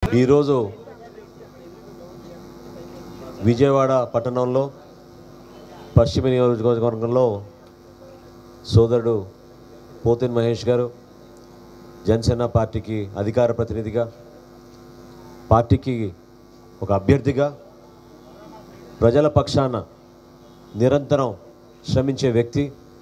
ఈరోజు విజయవాడ పట్టణంలో పశ్చిమ నియోజకవర్గంలో సోదరుడు పోతిన్ మహేష్ గారు జనసేన పార్టీకి అధికార ప్రతినిధిగా పార్టీకి ఒక అభ్యర్థిగా ప్రజల పక్షాన నిరంతరం శ్రమించే వ్యక్తి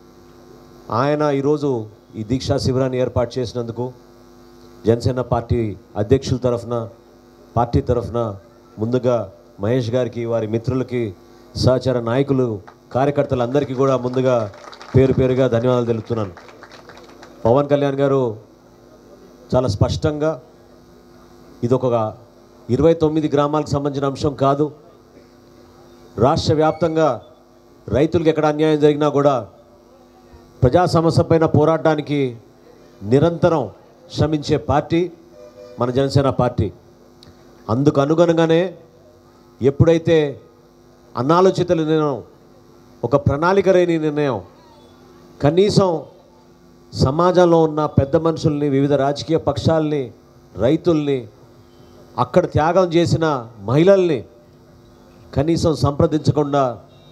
ఆయన ఈరోజు ఈ దీక్షా శిబిరాన్ని ఏర్పాటు చేసినందుకు జనసేన పార్టీ అధ్యక్షుల తరఫున పార్టీ తరఫున ముందుగా మహేష్ గారికి వారి మిత్రులకి సహచర నాయకులు కార్యకర్తలందరికీ కూడా ముందుగా పేరు పేరుగా ధన్యవాదాలు తెలుపుతున్నాను పవన్ కళ్యాణ్ గారు చాలా స్పష్టంగా ఇది ఒక ఇరవై తొమ్మిది గ్రామాలకు సంబంధించిన అంశం కాదు రాష్ట్ర వ్యాప్తంగా రైతులకు ఎక్కడ అన్యాయం జరిగినా కూడా ప్రజా సమస్య పైన పోరాడడానికి నిరంతరం శ్రమించే పార్టీ మన జనసేన పార్టీ అందుకు అనుగుణంగానే ఎప్పుడైతే అనాలోచిత నిర్ణయం ఒక ప్రణాళిక లేని నిర్ణయం కనీసం సమాజంలో ఉన్న పెద్ద మనుషుల్ని వివిధ రాజకీయ పక్షాలని రైతుల్ని అక్కడ త్యాగం చేసిన మహిళల్ని కనీసం సంప్రదించకుండా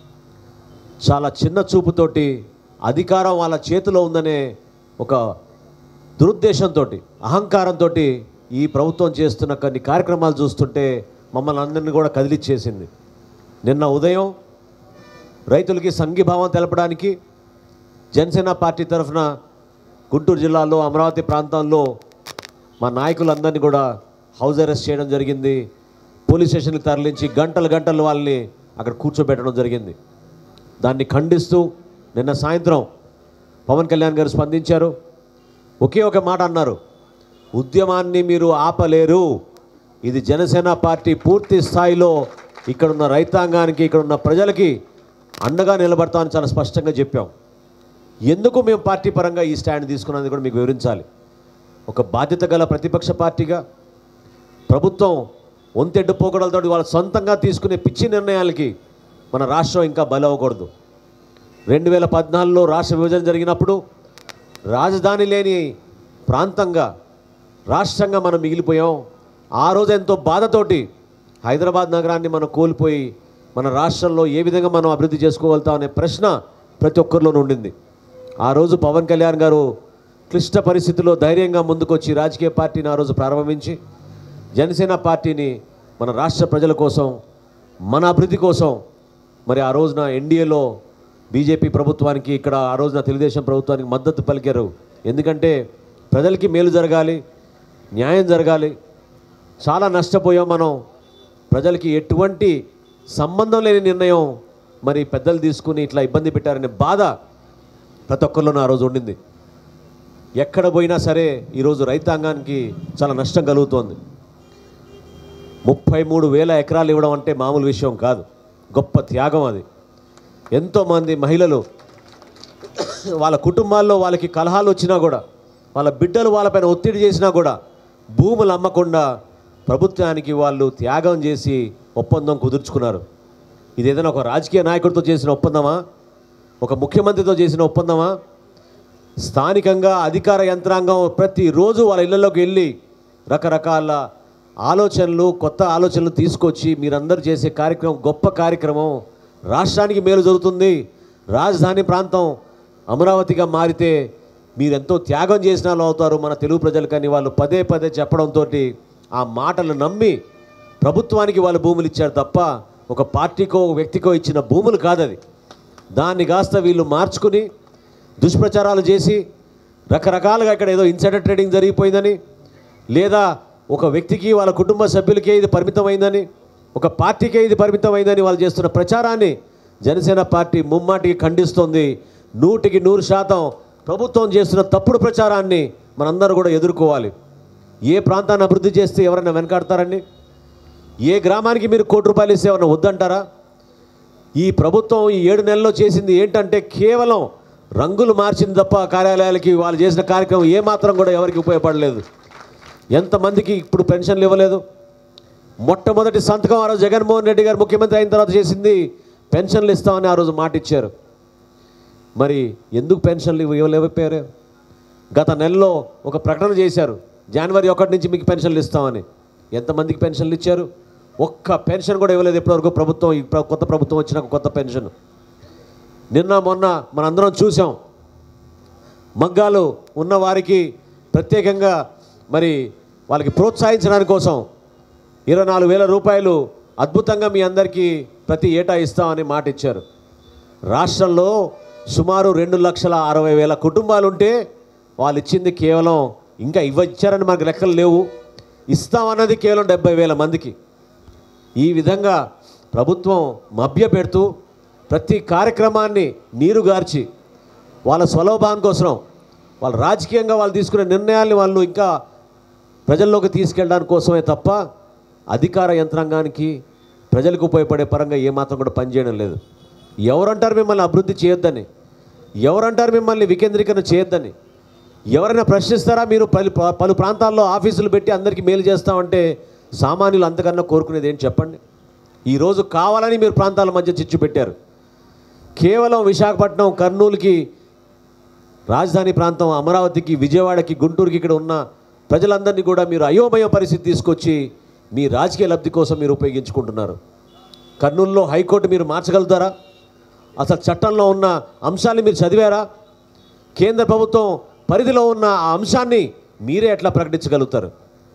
చాలా చిన్న చూపుతోటి అధికారం వాళ్ళ చేతిలో ఉందనే ఒక దురుద్దేశంతో అహంకారంతో ఈ ప్రభుత్వం చేస్తున్న కొన్ని కార్యక్రమాలు చూస్తుంటే మమ్మల్ని అందరినీ కూడా కదిలిచ్చేసింది నిన్న ఉదయం రైతులకి సంఘీభావం తెలపడానికి జనసేన పార్టీ తరఫున గుంటూరు జిల్లాలో అమరావతి ప్రాంతంలో మా నాయకులందరినీ కూడా హౌస్ అరెస్ట్ చేయడం జరిగింది పోలీస్ స్టేషన్కి తరలించి గంటలు గంటలు వాళ్ళని అక్కడ కూర్చోబెట్టడం జరిగింది దాన్ని ఖండిస్తూ నిన్న సాయంత్రం పవన్ కళ్యాణ్ గారు స్పందించారు ఒకే ఒక మాట అన్నారు ఉద్యమాన్ని మీరు ఆపలేరు ఇది జనసేన పార్టీ పూర్తి స్థాయిలో ఇక్కడున్న రైతాంగానికి ఇక్కడున్న ప్రజలకి అండగా నిలబడతామని చాలా స్పష్టంగా చెప్పాం ఎందుకు మేము పార్టీ పరంగా ఈ స్టాండ్ తీసుకున్నది కూడా మీకు వివరించాలి ఒక బాధ్యత గల ప్రతిపక్ష పార్టీగా ప్రభుత్వం ఒంతెడ్డు పోకడలతో వాళ్ళ సొంతంగా తీసుకునే పిచ్చి నిర్ణయాలకి మన రాష్ట్రం ఇంకా బలవకూడదు రెండు వేల పద్నాలుగులో రాష్ట్ర విభజన జరిగినప్పుడు రాజధాని లేని ప్రాంతంగా రాష్ట్రంగా మనం మిగిలిపోయాం ఆ రోజు ఎంతో బాధతోటి హైదరాబాద్ నగరాన్ని మనం కోల్పోయి మన రాష్ట్రంలో ఏ విధంగా మనం అభివృద్ధి చేసుకోగలుగుతాం అనే ప్రశ్న ప్రతి ఒక్కరిలోనూ ఉండింది ఆ రోజు పవన్ కళ్యాణ్ గారు క్లిష్ట పరిస్థితుల్లో ధైర్యంగా ముందుకొచ్చి రాజకీయ పార్టీని ఆ రోజు ప్రారంభించి జనసేన పార్టీని మన రాష్ట్ర ప్రజల కోసం మన అభివృద్ధి కోసం మరి ఆ రోజున ఎన్డీఏలో బీజేపీ ప్రభుత్వానికి ఇక్కడ ఆ రోజున తెలుగుదేశం ప్రభుత్వానికి మద్దతు పలికారు ఎందుకంటే ప్రజలకి మేలు జరగాలి న్యాయం జరగాలి చాలా నష్టపోయాం మనం ప్రజలకి ఎటువంటి సంబంధం లేని నిర్ణయం మరి పెద్దలు తీసుకుని ఇట్లా ఇబ్బంది పెట్టారనే బాధ ప్రతి ఒక్కరిలోనూ ఆ రోజు ఉండింది ఎక్కడ పోయినా సరే ఈరోజు రైతాంగానికి చాలా నష్టం కలుగుతోంది ముప్పై మూడు వేల ఎకరాలు ఇవ్వడం అంటే మామూలు విషయం కాదు గొప్ప త్యాగం అది ఎంతోమంది మహిళలు వాళ్ళ కుటుంబాల్లో వాళ్ళకి కలహాలు వచ్చినా కూడా వాళ్ళ బిడ్డలు వాళ్ళపైన ఒత్తిడి చేసినా కూడా భూములు అమ్మకుండా ప్రభుత్వానికి వాళ్ళు త్యాగం చేసి ఒప్పందం కుదుర్చుకున్నారు ఇది ఏదైనా ఒక రాజకీయ నాయకుడితో చేసిన ఒప్పందమా ఒక ముఖ్యమంత్రితో చేసిన ఒప్పందమా స్థానికంగా అధికార యంత్రాంగం ప్రతిరోజు వాళ్ళ ఇళ్లలోకి వెళ్ళి రకరకాల ఆలోచనలు కొత్త ఆలోచనలు తీసుకొచ్చి మీరందరూ చేసే కార్యక్రమం గొప్ప కార్యక్రమం రాష్ట్రానికి మేలు జరుగుతుంది రాజధాని ప్రాంతం అమరావతిగా మారితే మీరెంతో త్యాగం చేసిన వాళ్ళు అవుతారు మన తెలుగు ప్రజలకని వాళ్ళు పదే పదే చెప్పడంతో ఆ మాటలు నమ్మి ప్రభుత్వానికి వాళ్ళు భూములు ఇచ్చారు తప్ప ఒక పార్టీకో ఒక వ్యక్తికో ఇచ్చిన భూములు కాదది దాన్ని కాస్త వీళ్ళు మార్చుకుని దుష్ప్రచారాలు చేసి రకరకాలుగా ఇక్కడ ఏదో ఇన్సైడర్ ట్రేడింగ్ జరిగిపోయిందని లేదా ఒక వ్యక్తికి వాళ్ళ కుటుంబ సభ్యులకే ఇది పరిమితమైందని ఒక పార్టీకే ఇది పరిమితమైందని వాళ్ళు చేస్తున్న ప్రచారాన్ని జనసేన పార్టీ ముమ్మాటికి ఖండిస్తోంది నూటికి నూరు శాతం ప్రభుత్వం చేస్తున్న తప్పుడు ప్రచారాన్ని మనందరూ కూడా ఎదుర్కోవాలి ఏ ప్రాంతాన్ని అభివృద్ధి చేస్తే ఎవరైనా వెనకాడతారండి ఏ గ్రామానికి మీరు కోటి రూపాయలు ఇస్తే ఎవరైనా వద్దంటారా ఈ ప్రభుత్వం ఈ ఏడు నెలల్లో చేసింది ఏంటంటే కేవలం రంగులు మార్చింది తప్ప కార్యాలయాలకి వాళ్ళు చేసిన కార్యక్రమం ఏమాత్రం కూడా ఎవరికి ఉపయోగపడలేదు ఎంతమందికి ఇప్పుడు పెన్షన్లు ఇవ్వలేదు మొట్టమొదటి సంతకం ఆ రోజు జగన్మోహన్ రెడ్డి గారు ముఖ్యమంత్రి అయిన తర్వాత చేసింది పెన్షన్లు ఇస్తామని ఆ రోజు మాట ఇచ్చారు మరి ఎందుకు పెన్షన్లు ఇవ్వ- ఇవ్వలేకపోయారు గత నెలలో ఒక ప్రకటన చేశారు జనవరి ఒకటి నుంచి మీకు పెన్షన్లు ఇస్తామని ఎంతమందికి పెన్షన్లు ఇచ్చారు ఒక్క పెన్షన్ కూడా ఇవ్వలేదు ఇప్పటివరకు ప్రభుత్వం ఈ ప్ర- కొత్త ప్రభుత్వం వచ్చినాక కొత్త పెన్షన్ నిన్న మొన్న మనందరం చూసాం మగ్గాలు ఉన్న వారికి ప్రత్యేకంగా మరి వాళ్ళకి ప్రోత్సహించడానికి కోసం ఇరవై నాలుగు వేల రూపాయలు అద్భుతంగా మీ అందరికీ ప్రతి ఏటా ఇస్తామని మాట ఇచ్చారు రాష్ట్రంలో సుమారు రెండు లక్షల అరవై వేల కుటుంబాలు ఉంటే వాళ్ళు ఇచ్చింది కేవలం ఇంకా ఇవ్వ ఇచ్చారని మనకు లెక్కలు లేవు ఇస్తామన్నది కేవలం డెబ్బై వేల మందికి ఈ విధంగా ప్రభుత్వం మభ్యపెడుతూ ప్రతి కార్యక్రమాన్ని నీరుగార్చి వాళ్ళ స్వలోభాన్ కోసం వాళ్ళ రాజకీయంగా వాళ్ళు తీసుకునే నిర్ణయాల్ని వాళ్ళు ఇంకా ప్రజల్లోకి తీసుకెళ్ళడానికి కోసమే తప్ప అధికార యంత్రాంగానికి ప్రజలకు ఉపయోగపడే పరంగా ఏమాత్రం కూడా పనిచేయడం లేదు ఎవరంటారు మిమ్మల్ని అభివృద్ధి చేయొద్దని ఎవరంటారు మిమ్మల్ని వికేంద్రీకరణ చేయొద్దని ఎవరైనా ప్రశ్నిస్తారా మీరు పలు పలు ప్రాంతాల్లో ఆఫీసులు పెట్టి అందరికీ మేలు చేస్తామంటే సామాన్యులు అంతకన్నా కోరుకునేది ఏంటి చెప్పండి ఈరోజు కావాలని మీరు ప్రాంతాల మధ్య చిచ్చు పెట్టారు కేవలం విశాఖపట్నం కర్నూలుకి రాజధాని ప్రాంతం అమరావతికి విజయవాడకి గుంటూరుకి ఇక్కడ ఉన్న ప్రజలందరినీ కూడా మీరు అయోమయ పరిస్థితి తీసుకొచ్చి మీ రాజకీయ లబ్ధి కోసం మీరు ఉపయోగించుకుంటున్నారు కర్నూలులో హైకోర్టు మీరు మార్చగలుగుతారా అసలు చట్టంలో ఉన్న అంశాన్ని మీరు చదివారా కేంద్ర ప్రభుత్వం పరిధిలో ఉన్న ఆ అంశాన్ని మీరే ఎట్లా ప్రకటించగలుగుతారు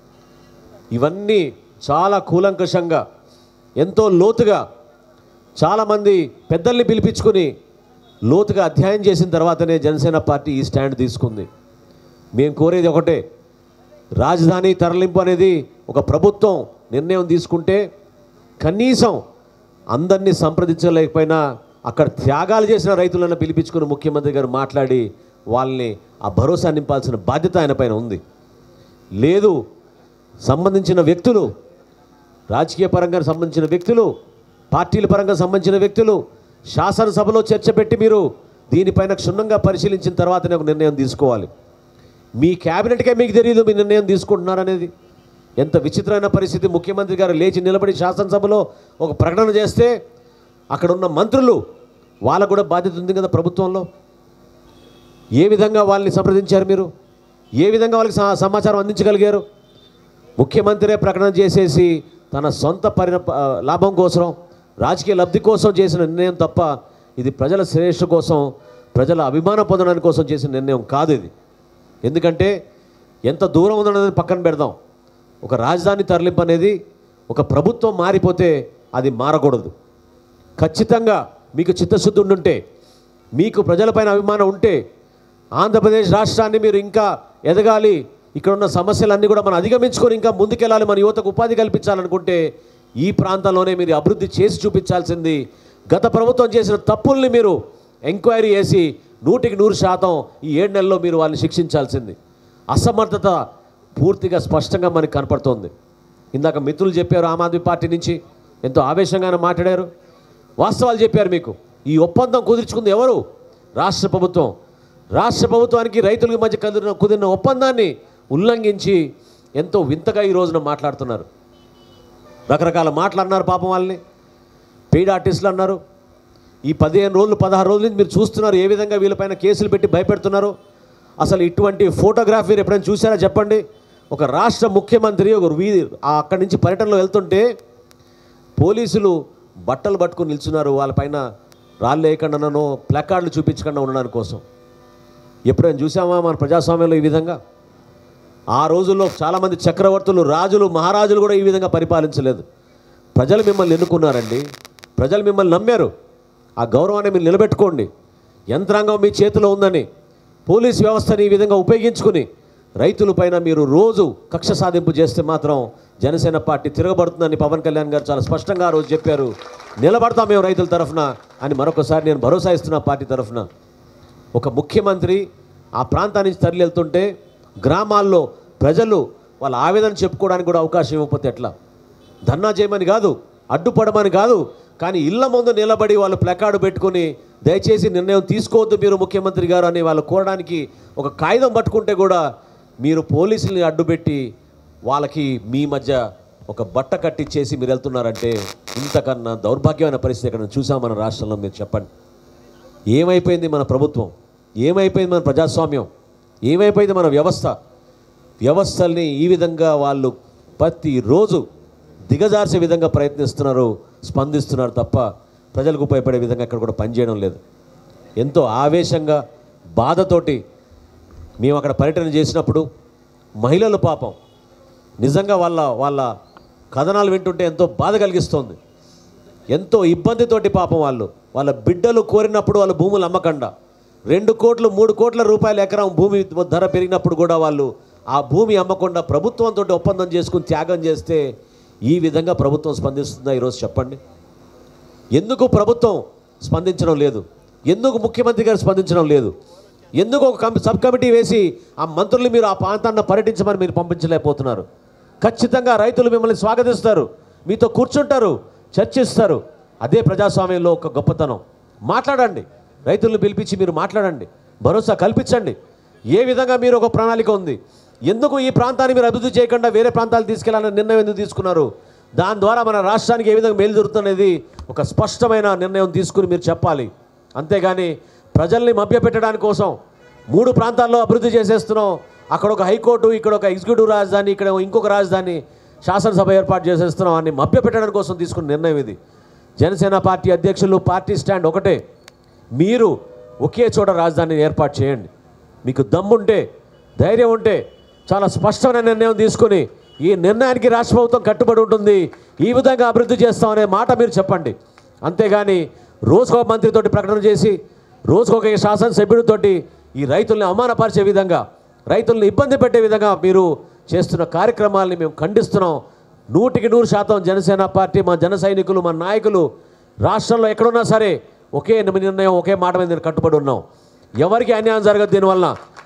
ఇవన్నీ చాలా కూలంకషంగా ఎంతో లోతుగా చాలామంది పెద్దల్ని పిలిపించుకుని లోతుగా అధ్యయనం చేసిన తర్వాతనే జనసేన పార్టీ ఈ స్టాండ్ తీసుకుంది మేము కోరేది ఒకటే రాజధాని తరలింపు అనేది ఒక ప్రభుత్వం నిర్ణయం తీసుకుంటే కనీసం అందరినీ సంప్రదించలేకపోయినా అక్కడ త్యాగాలు చేసిన రైతులను పిలిపించుకుని ముఖ్యమంత్రి గారు మాట్లాడి వాళ్ళని ఆ భరోసా నింపాల్సిన బాధ్యత ఆయన పైన ఉంది లేదు సంబంధించిన వ్యక్తులు రాజకీయ పరంగా సంబంధించిన వ్యక్తులు పార్టీల పరంగా సంబంధించిన వ్యక్తులు శాసనసభలో చర్చ పెట్టి మీరు దీనిపైన క్షుణ్ణంగా పరిశీలించిన తర్వాతనే ఒక నిర్ణయం తీసుకోవాలి మీ క్యాబినెట్కే మీకు తెలియదు మీ నిర్ణయం తీసుకుంటున్నారనేది ఎంత విచిత్రమైన పరిస్థితి ముఖ్యమంత్రి గారు లేచి నిలబడి శాసనసభలో ఒక ప్రకటన చేస్తే అక్కడ ఉన్న మంత్రులు వాళ్ళకు కూడా బాధ్యత ఉంది కదా ప్రభుత్వంలో ఏ విధంగా వాళ్ళని సంప్రదించారు మీరు ఏ విధంగా వాళ్ళకి సా- సమాచారం అందించగలిగారు ముఖ్యమంత్రే ప్రకటన చేసేసి తన సొంత పరిణ ఆ, లాభం కోసం రాజకీయ లబ్ధి కోసం చేసిన నిర్ణయం తప్ప ఇది ప్రజల శ్రేయస్సు కోసం ప్రజల అభిమానం పొందడానికి కోసం చేసిన నిర్ణయం కాదు ఇది ఎందుకంటే ఎంత దూరం ఉందనేది పక్కన పెడదాం ఒక రాజధాని తరలింపు అనేది ఒక ప్రభుత్వం మారిపోతే అది మారకూడదు ఖచ్చితంగా మీకు చిత్తశుద్ధి ఉండుంటే మీకు ప్రజలపైన అభిమానం ఉంటే ఆంధ్రప్రదేశ్ రాష్ట్రాన్ని మీరు ఇంకా ఎదగాలి ఇక్కడ ఉన్న సమస్యలన్నీ కూడా మనం అధిగమించుకొని ఇంకా ముందుకెళ్ళాలి మన యువతకు ఉపాధి కల్పించాలనుకుంటే ఈ ప్రాంతంలోనే మీరు అభివృద్ధి చేసి చూపించాల్సింది గత ప్రభుత్వం చేసిన తప్పుల్ని మీరు ఎంక్వైరీ చేసి నూటికి నూరు శాతం ఈ ఏడు నెలల్లో మీరు వాళ్ళని శిక్షించాల్సింది అసమర్థత పూర్తిగా స్పష్టంగా మనకు కనపడుతోంది ఇందాక మిత్రులు చెప్పారు ఆమ్ ఆద్మీ పార్టీ నుంచి ఎంతో ఆవేశంగానే మాట్లాడారు వాస్తవాలు చెప్పారు మీకు ఈ ఒప్పందం కుదుర్చుకుంది ఎవరు రాష్ట్ర ప్రభుత్వం రాష్ట్ర ప్రభుత్వానికి రైతులకి మధ్య కుదిరిన కుదిరిన ఒప్పందాన్ని ఉల్లంఘించి ఎంతో వింతగా ఈ రోజున మాట్లాడుతున్నారు రకరకాల మాటలు అన్నారు పాపం వాళ్ళని పెయిడ్ ఆర్టిస్టులు అన్నారు ఈ పదిహేను రోజులు పదహారు రోజుల నుంచి మీరు చూస్తున్నారు ఏ విధంగా వీళ్ళపైన కేసులు పెట్టి భయపెడుతున్నారు అసలు ఇటువంటి ఫోటోగ్రాఫ్ మీరు ఎప్పుడైనా చూసారా చెప్పండి ఒక రాష్ట్ర ముఖ్యమంత్రి ఒక వీధి ఆ అక్కడి నుంచి పర్యటనలో వెళ్తుంటే పోలీసులు బట్టలు పట్టుకుని నిల్చున్నారు వాళ్ళపైన రాళ్ళు వేయకుండానో ప్లకార్డులు చూపించకుండా ఉండడానికి కోసం ఎప్పుడైనా చూసామా మన ప్రజాస్వామ్యంలో ఈ విధంగా ఆ రోజుల్లో చాలామంది చక్రవర్తులు రాజులు మహారాజులు కూడా ఈ విధంగా పరిపాలించలేదు ప్రజలు మిమ్మల్ని ఎన్నుకున్నారండి ప్రజలు మిమ్మల్ని నమ్మారు ఆ గౌరవాన్ని మీరు నిలబెట్టుకోండి యంత్రాంగం మీ చేతిలో ఉందని పోలీస్ వ్యవస్థని ఈ విధంగా ఉపయోగించుకుని రైతులపైన మీరు రోజు కక్ష సాధింపు చేస్తే మాత్రం జనసేన పార్టీ తిరగబడుతుందని పవన్ కళ్యాణ్ గారు చాలా స్పష్టంగా ఆ రోజు చెప్పారు నిలబడతాం మేము రైతుల తరఫున అని మరొకసారి నేను భరోసా ఇస్తున్నా పార్టీ తరఫున ఒక ముఖ్యమంత్రి ఆ ప్రాంతాన్ని నుంచి తరలి వెళ్తుంటే గ్రామాల్లో ప్రజలు వాళ్ళ ఆవేదన చెప్పుకోవడానికి కూడా అవకాశం ఇవ్వకపోతే ఎట్లా ధర్నా చేయమని కాదు అడ్డుపడమని కాదు కానీ ఇళ్ల ముందు నిలబడి వాళ్ళు ప్లకార్డు పెట్టుకుని దయచేసి నిర్ణయం తీసుకోవద్దు మీరు ముఖ్యమంత్రి గారు అని వాళ్ళు కోరడానికి ఒక కాగితం పట్టుకుంటే కూడా మీరు పోలీసుల్ని అడ్డుపెట్టి వాళ్ళకి మీ మధ్య ఒక బట్ట కట్టించేసి మీరు వెళ్తున్నారంటే ఇంతకన్నా దౌర్భాగ్యమైన పరిస్థితి ఎక్కడ చూసాం మన రాష్ట్రంలో మీరు చెప్పండి ఏమైపోయింది మన ప్రభుత్వం ఏమైపోయింది మన ప్రజాస్వామ్యం ఏమైపోయింది మన వ్యవస్థ వ్యవస్థల్ని ఈ విధంగా వాళ్ళు ప్రతిరోజు దిగజార్చే విధంగా ప్రయత్నిస్తున్నారు స్పందిస్తున్నారు తప్ప ప్రజలకు ఉపయోగపడే విధంగా ఎక్కడ కూడా పనిచేయడం లేదు ఎంతో ఆవేశంగా బాధతోటి మేము అక్కడ పర్యటన చేసినప్పుడు మహిళలు పాపం నిజంగా వాళ్ళ వాళ్ళ కథనాలు వింటుంటే ఎంతో బాధ కలిగిస్తోంది ఎంతో ఇబ్బందితోటి పాపం వాళ్ళు వాళ్ళ బిడ్డలు కోరినప్పుడు వాళ్ళ భూములు అమ్మకుండా రెండు కోట్లు మూడు కోట్ల రూపాయల ఎకరం భూమి ధర పెరిగినప్పుడు కూడా వాళ్ళు ఆ భూమి అమ్మకుండా ప్రభుత్వంతో ఒప్పందం చేసుకుని త్యాగం చేస్తే ఈ విధంగా ప్రభుత్వం స్పందిస్తుందా ఈరోజు చెప్పండి ఎందుకు ప్రభుత్వం స్పందించడం లేదు ఎందుకు ముఖ్యమంత్రి గారు స్పందించడం లేదు ఎందుకు ఒక కమి సబ్ కమిటీ వేసి ఆ మంత్రులు మీరు ఆ ప్రాంతాన్ని పర్యటించమని మీరు పంపించలేకపోతున్నారు ఖచ్చితంగా రైతులు మిమ్మల్ని స్వాగతిస్తారు మీతో కూర్చుంటారు చర్చిస్తారు అదే ప్రజాస్వామ్యంలో ఒక గొప్పతనం మాట్లాడండి రైతులను పిలిపించి మీరు మాట్లాడండి భరోసా కల్పించండి ఏ విధంగా మీరు ఒక ప్రణాళిక ఉంది ఎందుకు ఈ ప్రాంతాన్ని మీరు అభివృద్ధి చేయకుండా వేరే ప్రాంతాలు తీసుకెళ్లాలని నిర్ణయం ఎందుకు తీసుకున్నారు దాని ద్వారా మన రాష్ట్రానికి ఏ విధంగా మేలు జరుగుతున్నది ఒక స్పష్టమైన నిర్ణయం తీసుకుని మీరు చెప్పాలి అంతేగాని ప్రజల్ని మభ్యపెట్టడానికి కోసం మూడు ప్రాంతాల్లో అభివృద్ధి చేసేస్తున్నాం అక్కడ ఒక హైకోర్టు ఇక్కడ ఒక ఎగ్జిక్యూటివ్ రాజధాని ఇక్కడ ఇంకొక రాజధాని శాసనసభ ఏర్పాటు చేసేస్తున్నాం అని మభ్యపెట్టడానికి కోసం తీసుకున్న నిర్ణయం ఇది జనసేన పార్టీ అధ్యక్షులు పార్టీ స్టాండ్ ఒకటే మీరు ఒకే చోట రాజధానిని ఏర్పాటు చేయండి మీకు దమ్ముంటే ధైర్యం ఉంటే చాలా స్పష్టమైన నిర్ణయం తీసుకుని ఈ నిర్ణయానికి రాష్ట్ర ప్రభుత్వం కట్టుబడి ఉంటుంది ఈ విధంగా అభివృద్ధి చేస్తామనే మాట మీరు చెప్పండి అంతేగాని రోజుకో మంత్రితోటి ప్రకటన చేసి రోజుకొక శాసనసభ్యుడితోటి ఈ రైతుల్ని అవమానపరిచే విధంగా రైతుల్ని ఇబ్బంది పెట్టే విధంగా మీరు చేస్తున్న కార్యక్రమాల్ని మేము ఖండిస్తున్నాం నూటికి నూరు శాతం జనసేన పార్టీ మా జన సైనికులు మా నాయకులు రాష్ట్రంలో ఎక్కడున్నా సరే ఒకే నిర్ణయం ఒకే మాట మీద నేను కట్టుబడి ఉన్నాం ఎవరికి అన్యాయం జరగదు దీనివల్ల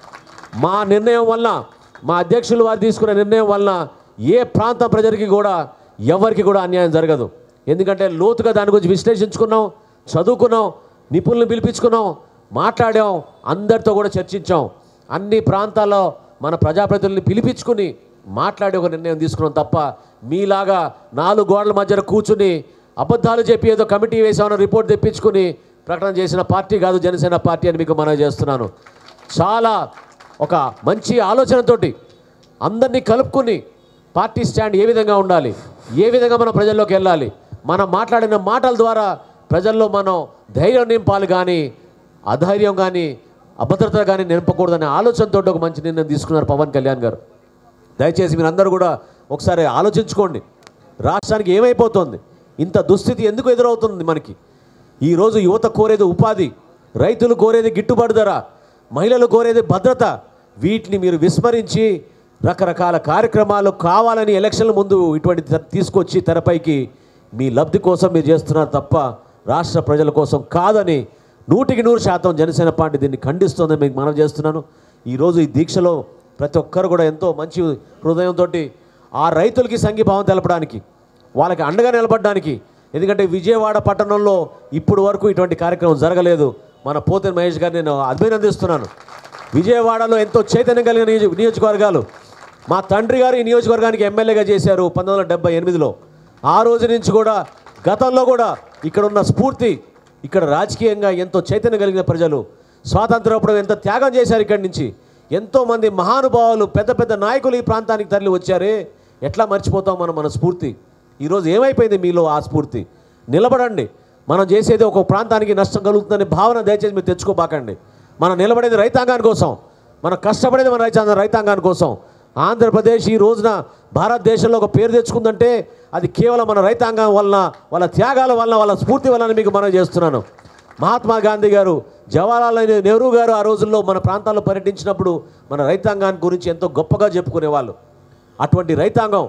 మా నిర్ణయం వల్ల మా అధ్యక్షులు వారు తీసుకున్న నిర్ణయం వల్ల ఏ ప్రాంతం ప్రజలకి కూడా ఎవరికి కూడా అన్యాయం జరగదు ఎందుకంటే లోతుగా దాని గురించి విశ్లేషించుకున్నాం చదువుకున్నాం నిపుణులను పిలిపించుకున్నాం మాట్లాడాం అందరితో కూడా చర్చించాం అన్ని ప్రాంతాల్లో మన ప్రజాప్రతినిధుల్ని పిలిపించుకుని మాట్లాడి ఒక నిర్ణయం తీసుకున్నాం తప్ప మీలాగా నాలుగు గోడల మధ్యన కూర్చుని అబద్ధాలు చెప్పి ఏదో కమిటీ వేసామన్న రిపోర్ట్ తెప్పించుకుని ప్రకటన చేసిన పార్టీ కాదు జనసేన పార్టీ అని మీకు మనవి చేస్తున్నాను చాలా ఒక మంచి ఆలోచనతోటి అందరినీ కలుపుకుని పార్టీ స్టాండ్ ఏ విధంగా ఉండాలి ఏ విధంగా మనం ప్రజల్లోకి వెళ్ళాలి మనం మాట్లాడిన మాటల ద్వారా ప్రజల్లో మనం ధైర్యం నింపాలి కానీ అధైర్యం కానీ అభద్రత కానీ నింపకూడదనే ఆలోచనతో ఒక మంచి నిర్ణయం తీసుకున్నారు పవన్ కళ్యాణ్ గారు దయచేసి మీరు అందరూ కూడా ఒకసారి ఆలోచించుకోండి రాష్ట్రానికి ఏమైపోతుంది ఇంత దుస్థితి ఎందుకు ఎదురవుతుంది మనకి ఈరోజు యువత కోరేది ఉపాధి రైతులు కోరేది గిట్టుబాటు ధర మహిళలు కోరేది భద్రత వీటిని మీరు విస్మరించి రకరకాల కార్యక్రమాలు కావాలని ఎలక్షన్ల ముందు ఇటువంటి తెర- తీసుకొచ్చి తెరపైకి మీ లబ్ధి కోసం మీరు చేస్తున్నారు తప్ప రాష్ట్ర ప్రజల కోసం కాదని నూటికి నూరు శాతం జనసేన పార్టీ దీన్ని ఖండిస్తోందని మీకు మనం చేస్తున్నాను ఈరోజు ఈ దీక్షలో ప్రతి ఒక్కరు కూడా ఎంతో మంచి హృదయంతో ఆ రైతులకి సంఘీభావం తెలపడానికి వాళ్ళకి అండగా నిలబడడానికి ఎందుకంటే విజయవాడ పట్టణంలో ఇప్పుడు వరకు ఇటువంటి కార్యక్రమం జరగలేదు మన పోతెన్ మహేష్ గారిని నేను అభినందిస్తున్నాను విజయవాడలో ఎంతో చైతన్యం కలిగిన నియోజ- నియోజకవర్గాలు మా తండ్రి గారు ఈ నియోజకవర్గానికి ఎమ్మెల్యేగా చేశారు పంతొమ్మిది వందల డెబ్బై ఎనిమిదిలో ఆ రోజు నుంచి కూడా గతంలో కూడా ఇక్కడ ఉన్న స్ఫూర్తి ఇక్కడ రాజకీయంగా ఎంతో చైతన్యం కలిగిన ప్రజలు స్వాతంత్రప్పుడు ఎంత త్యాగం చేశారు ఇక్కడి నుంచి ఎంతోమంది మహానుభావులు పెద్ద పెద్ద నాయకులు ఈ ప్రాంతానికి తరలి వచ్చారే ఎట్లా మర్చిపోతాం మనం మన స్ఫూర్తి ఈరోజు ఏమైపోయింది మీలో ఆ స్ఫూర్తి నిలబడండి మనం చేసేది ఒక ప్రాంతానికి నష్టం కలుగుతుందనే భావన దయచేసి మీరు తెచ్చుకోబాకండి మనం నిలబడేది రైతాంగాని కోసం మనం కష్టపడేది మన రైతాంగ రైతాంగాని కోసం ఆంధ్రప్రదేశ్ ఈ రోజున భారతదేశంలో ఒక పేరు తెచ్చుకుందంటే అది కేవలం మన రైతాంగం వలన వాళ్ళ త్యాగాల వలన వాళ్ళ స్ఫూర్తి వలన మీకు మనం చేస్తున్నాను మహాత్మా గాంధీ గారు జవహర్లాల్ నెహ్రూ గారు ఆ రోజుల్లో మన ప్రాంతాల్లో పర్యటించినప్పుడు మన రైతాంగాన్ని గురించి ఎంతో గొప్పగా చెప్పుకునేవాళ్ళు అటువంటి రైతాంగం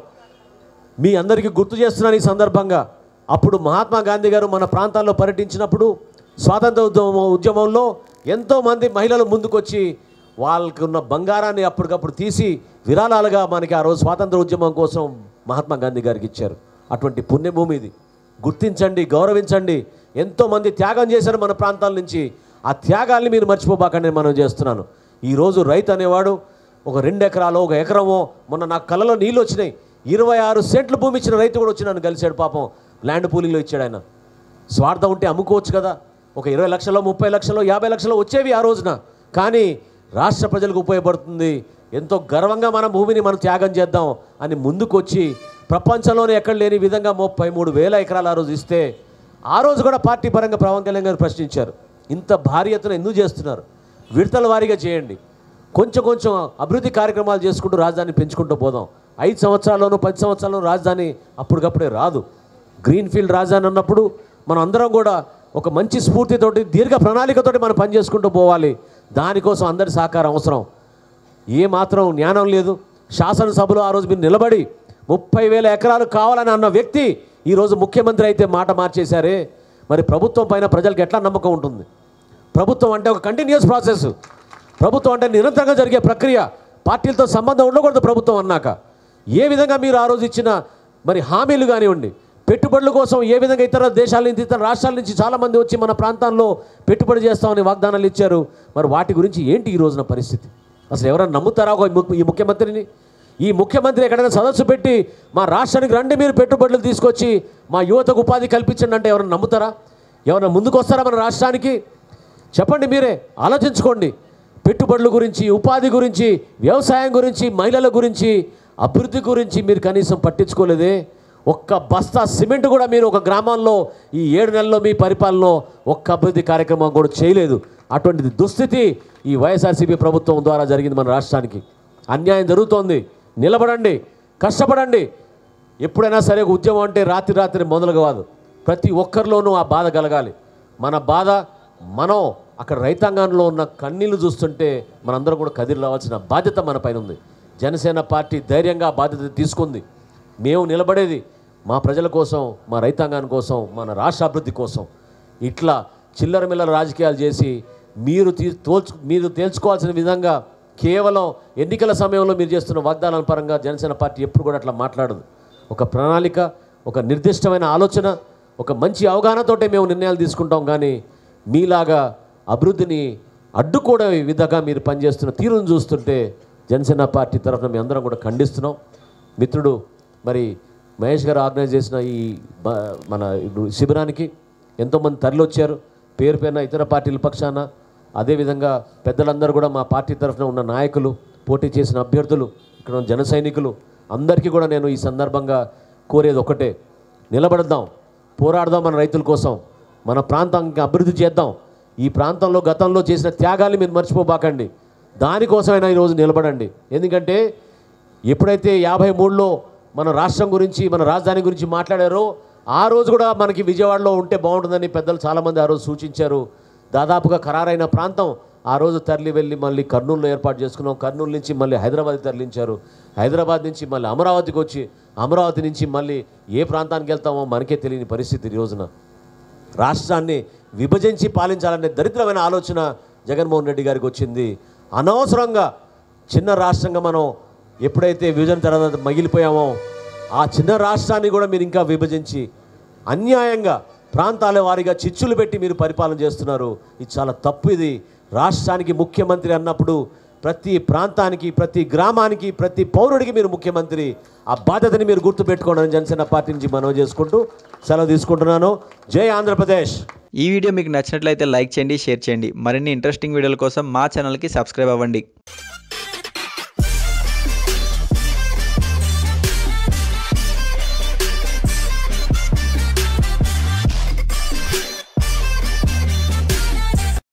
మీ అందరికీ గుర్తు చేస్తున్నాను ఈ సందర్భంగా అప్పుడు మహాత్మా గాంధీ గారు మన ప్రాంతాల్లో పర్యటించినప్పుడు స్వాతంత్ర ఉద్యమం ఉద్యమంలో ఎంతోమంది మహిళలు ముందుకొచ్చి వాళ్ళకి ఉన్న బంగారాన్ని అప్పటికప్పుడు తీసి విరాళాలుగా మనకి ఆ రోజు స్వాతంత్ర ఉద్యమం కోసం మహాత్మా గాంధీ గారికి ఇచ్చారు అటువంటి పుణ్యభూమి ఇది గుర్తించండి గౌరవించండి ఎంతోమంది త్యాగం చేశారు మన ప్రాంతాల నుంచి ఆ త్యాగాల్ని మీరు మర్చిపోబాకండి మనం చేస్తున్నాను ఈరోజు రైతు అనేవాడు ఒక రెండు ఎకరాలు ఒక ఎకరమో మొన్న నా కళ్ళలో నీళ్ళు వచ్చినాయి ఇరవై ఆరు సెంట్లు భూమి ఇచ్చిన రైతు కూడా వచ్చి నన్ను కలిశాడు పాపం ల్యాండ్ పూలింగ్లో ఇచ్చాడు ఆయన స్వార్థం ఉంటే అమ్ముకోవచ్చు కదా ఒక ఇరవై లక్షలు ముప్పై లక్షలు యాభై లక్షలు వచ్చేవి ఆ రోజున కానీ రాష్ట్ర ప్రజలకు ఉపయోగపడుతుంది ఎంతో గర్వంగా మన భూమిని మనం త్యాగం చేద్దాం అని ముందుకొచ్చి ప్రపంచంలోనే ఎక్కడ లేని విధంగా ముప్పై మూడు వేల ఎకరాలు ఆ రోజు ఇస్తే ఆ రోజు కూడా పార్టీ పరంగా పవన్ కళ్యాణ్ గారు ప్రశ్నించారు ఇంత భారీ ఎత్తున ఎందుకు చేస్తున్నారు విడతల వారీగా చేయండి కొంచెం కొంచెం అభివృద్ధి కార్యక్రమాలు చేసుకుంటూ రాజధాని పెంచుకుంటూ పోదాం ఐదు సంవత్సరాల్లోనూ పది సంవత్సరాల్లో రాజధాని అప్పటికప్పుడే రాదు గ్రీన్ ఫీల్డ్ రాజధాని అన్నప్పుడు మనం అందరం కూడా ఒక మంచి స్ఫూర్తితోటి దీర్ఘ ప్రణాళికతోటి మనం పనిచేసుకుంటూ పోవాలి దానికోసం అందరి సహకారం అవసరం ఏ మాత్రం జ్ఞానం లేదు శాసనసభలో ఆ రోజు మీరు నిలబడి ముప్పై వేల ఎకరాలు కావాలని అన్న వ్యక్తి ఈరోజు ముఖ్యమంత్రి అయితే మాట మార్చేశారే మరి ప్రభుత్వం పైన ప్రజలకు ఎట్లా నమ్మకం ఉంటుంది ప్రభుత్వం అంటే ఒక కంటిన్యూస్ ప్రాసెస్ ప్రభుత్వం అంటే నిరంతరంగా జరిగే ప్రక్రియ పార్టీలతో సంబంధం ఉండకూడదు ప్రభుత్వం అన్నాక ఏ విధంగా మీరు ఆ రోజు ఇచ్చిన మరి హామీలు కానివ్వండి పెట్టుబడుల కోసం ఏ విధంగా ఇతర దేశాల నుంచి ఇతర రాష్ట్రాల నుంచి చాలామంది వచ్చి మన ప్రాంతాల్లో పెట్టుబడి చేస్తామని వాగ్దానాలు ఇచ్చారు మరి వాటి గురించి ఏంటి ఈ రోజున పరిస్థితి అసలు ఎవరైనా నమ్ముతారా ఒక ము- ఈ ముఖ్యమంత్రిని ఈ ముఖ్యమంత్రి ఎక్కడైనా సదస్సు పెట్టి మా రాష్ట్రానికి రండి మీరు పెట్టుబడులు తీసుకొచ్చి మా యువతకు ఉపాధి కల్పించండి అంటే ఎవరైనా నమ్ముతారా ఎవరైనా ముందుకు వస్తారా మన రాష్ట్రానికి చెప్పండి మీరే ఆలోచించుకోండి పెట్టుబడుల గురించి ఉపాధి గురించి వ్యవసాయం గురించి మహిళల గురించి అభివృద్ధి గురించి మీరు కనీసం పట్టించుకోలేదే ఒక్క బస్తా సిమెంట్ కూడా మీరు ఒక గ్రామంలో ఈ ఏడు నెలల్లో మీ పరిపాలనలో ఒక్క అభివృద్ధి కార్యక్రమం కూడా చేయలేదు అటువంటి దుస్థితి ఈ వైఎస్ఆర్సీపీ ప్రభుత్వం ద్వారా జరిగింది మన రాష్ట్రానికి అన్యాయం జరుగుతోంది నిలబడండి కష్టపడండి ఎప్పుడైనా సరే ఒక ఉద్యమం అంటే రాత్రి రాత్రి మొదలు కాదు ప్రతి ఒక్కరిలోనూ ఆ బాధ కలగాలి మన బాధ మనం అక్కడ రైతాంగంలో ఉన్న కన్నీళ్లు చూస్తుంటే మనందరం కూడా కదిలి రావాల్సిన బాధ్యత మన పైన ఉంది జనసేన పార్టీ ధైర్యంగా ఆ బాధ్యత తీసుకుంది మేము నిలబడేది మా ప్రజల కోసం మా రైతాంగాని కోసం మన రాష్ట్ర అభివృద్ధి కోసం ఇట్లా చిల్లర మిల్లర రాజకీయాలు చేసి మీరు తీ తోల్చు మీరు తేల్చుకోవాల్సిన విధంగా కేవలం ఎన్నికల సమయంలో మీరు చేస్తున్న వాగ్దానాల పరంగా జనసేన పార్టీ ఎప్పుడు కూడా అట్లా మాట్లాడదు ఒక ప్రణాళిక ఒక నిర్దిష్టమైన ఆలోచన ఒక మంచి అవగాహనతోటే మేము నిర్ణయాలు తీసుకుంటాం కానీ మీలాగా అభివృద్ధిని అడ్డుకోవడం విధంగా మీరు పనిచేస్తున్న తీరును చూస్తుంటే జనసేన పార్టీ తరఫున మీ అందరం కూడా ఖండిస్తున్నాం మిత్రుడు మరి మహేష్ గారు ఆర్గనైజ్ చేసిన ఈ బ- మన ఇప్పుడు శిబిరానికి ఎంతోమంది తరలివచ్చారు పేరు పేరున ఇతర పార్టీల పక్షాన అదేవిధంగా పెద్దలందరూ కూడా మా పార్టీ తరఫున ఉన్న నాయకులు పోటీ చేసిన అభ్యర్థులు ఇక్కడ ఉన్న జన సైనికులు అందరికీ కూడా నేను ఈ సందర్భంగా కోరేది ఒకటే నిలబడదాం పోరాడదాం మన రైతుల కోసం మన ప్రాంతానికి అభివృద్ధి చేద్దాం ఈ ప్రాంతంలో గతంలో చేసిన త్యాగాలు మీరు మర్చిపోబాకండి దానికోసమైనా ఈరోజు నిలబడండి ఎందుకంటే ఎప్పుడైతే యాభై మూడులో మన రాష్ట్రం గురించి మన రాజధాని గురించి మాట్లాడారో ఆ రోజు కూడా మనకి విజయవాడలో ఉంటే బాగుంటుందని పెద్దలు చాలామంది ఆ రోజు సూచించారు దాదాపుగా ఖరారైన ప్రాంతం ఆ రోజు తరలి వెళ్ళి మళ్ళీ కర్నూలులో ఏర్పాటు చేసుకున్నాం కర్నూలు నుంచి మళ్ళీ హైదరాబాద్ తరలించారు హైదరాబాద్ నుంచి మళ్ళీ అమరావతికి వచ్చి అమరావతి నుంచి మళ్ళీ ఏ ప్రాంతానికి వెళ్తామో మనకే తెలియని పరిస్థితి ఈ రోజున రాష్ట్రాన్ని విభజించి పాలించాలనే దరిద్రమైన ఆలోచన జగన్మోహన్ రెడ్డి గారికి వచ్చింది అనవసరంగా చిన్న రాష్ట్రంగా మనం ఎప్పుడైతే విభజన తర్వాత మగిలిపోయామో ఆ చిన్న రాష్ట్రాన్ని కూడా మీరు ఇంకా విభజించి అన్యాయంగా ప్రాంతాల వారీగా చిచ్చులు పెట్టి మీరు పరిపాలన చేస్తున్నారు ఇది చాలా తప్పు ఇది రాష్ట్రానికి ముఖ్యమంత్రి అన్నప్పుడు ప్రతి ప్రాంతానికి ప్రతి గ్రామానికి ప్రతి పౌరుడికి మీరు ముఖ్యమంత్రి ఆ బాధ్యతని మీరు గుర్తుపెట్టుకోండి అని జనసేన పార్టీ నుంచి మనవి చేసుకుంటూ సెలవు తీసుకుంటున్నాను జై ఆంధ్రప్రదేశ్ ఈ వీడియో మీకు నచ్చినట్లయితే లైక్ చేయండి షేర్ చేయండి మరిన్ని ఇంట్రెస్టింగ్ వీడియోల కోసం మా ఛానల్కి సబ్స్క్రైబ్ అవ్వండి